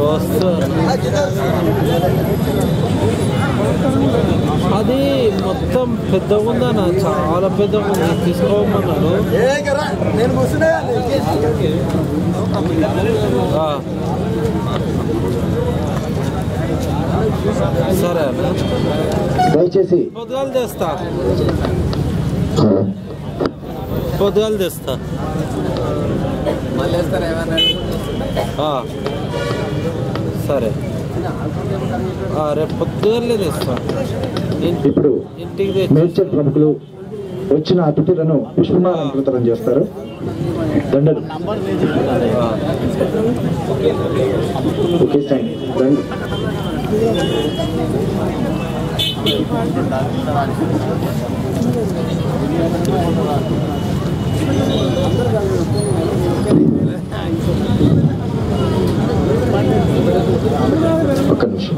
వస్తా అది మొత్తం పెద్దగా ఉందన్న చాలా పెద్దగా ఉంది తీసుకోమన్నాడు నేను కూర్చున్నా ఆ. సరే అన్న దయచేసి పొద్దుగాలు తెస్తా పొద్దుగాలు తెస్తా ఆ. సరే ఆ, రేపు పొద్దుగాలే తెస్తా ఇన్- ఇప్పుడు ఇంటికి తెచ్చి మేడ్చల్ ప్రముఖులు వచ్చిన అతిథులను పుష్పమాల అంకితం చేస్తారు దండలు ఆ. ఓకే సైన్ రండి ఒక్క నిమిషం